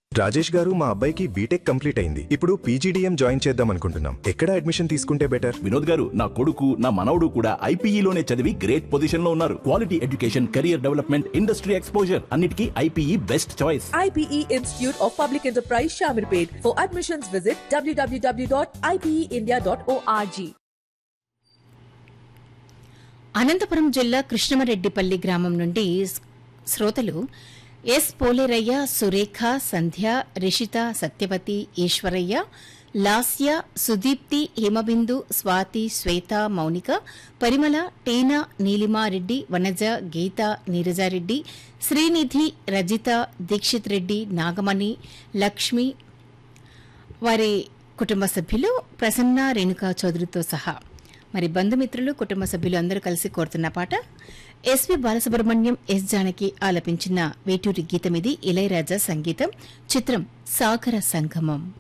రాజేష్ గారు మా అబ్బాయికి బీటెక్ కంప్లీట్ అయింది ఇప్పుడు పీజీడీఎం జాయిన్ చేద్దాం అనుకుంటున్నాం ఎక్కడ అడ్మిషన్ తీసుకుంటే బెటర్ వినోద్ గారు నా కొడుకు నా మనవడు కూడా ఐపీఈలోనే చదివి గ్రేట్ పొజిషన్ లో ఉన్నారు quality education career development industry exposure అన్నిటికీ IPE best choice IPE Institute of Public Enterprise Shamirpet. For admissions, visit www.ipeindia.org. Anantapur జిల్లా కృష్ణమరెడ్డిపల్లి గ్రామం నుండి స్- శ్రోతలు ఎస్ పోలేరయ్య సురేఖ సంధ్య రిషిత సత్యవతి ఈశ్వరయ్య లాస్య సుదీప్తి హిమబిందు స్వాతి శ్వేత మౌనిక పరిమళ టీనా నీలిమారెడ్డి వనజ గీత నీరజారెడ్డి శ్రీనిధి రజిత దీక్షిత్ రెడ్డి నాగమణి లక్ష్మి వారి కుటుంబ సభ్యులు ప్రసన్న రేణుకా చౌదరితో సహా మరి బంధుమిత్రులు కుటుంబ సభ్యులు అందరూ కలిసి కోరుతున్న పాట ఎస్వి బాలసుబ్రహ్మణ్యం ఎస్ జానకి ఆలపించిన వేటూరి గీతమిది ఇళయరాజా సంగీతం చిత్రం సాగర సంగమం